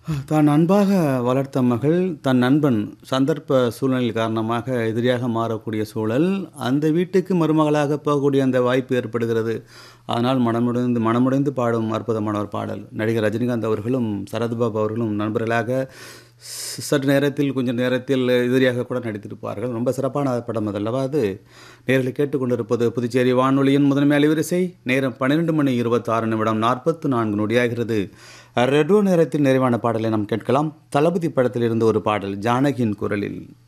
தான் அன்பாக வளர்த்த மகள் தன் நண்பன் சந்தர்ப்ப சூழ்நிலை காரணமாக எதிரியாக மாறக்கூடிய சூழல் அந்த வீட்டுக்கு மருமகளாக போகக்கூடிய அந்த வாய்ப்பு ஏற்படுகிறது அதனால் மனமுடைந்து மனமுடைந்து பாடும் அற்புதமான ஒரு பாடல் நடிகர் ரஜினிகாந்த் அவர்களும் சரத்பாபு அவர்களும் நண்பர்களாக ஸ்- சற்று நேரத்தில் கொஞ்சம் நேரத்தில் எதிரியாக கூட நடித்திருப்பார்கள் ரொம்ப சிறப்பான படம் அதல்லவா அது நேரில் கேட்டுக்கொண்டிருப்பது புதுச்சேரி வானொலியின் முதன்மை அலைவரிசை நேரம் பன்னிரெண்டு மணி இருபத்தாறு நிமிடம் நாற்பத்து நான்கு நொடியாகிறது ரெட்ரோ நேரத்தில் நிறைவான பாடலை நாம் கேட்கலாம் தளபதி படத்தில் இருந்து ஒரு பாடல் ஜானகியின் குரலில்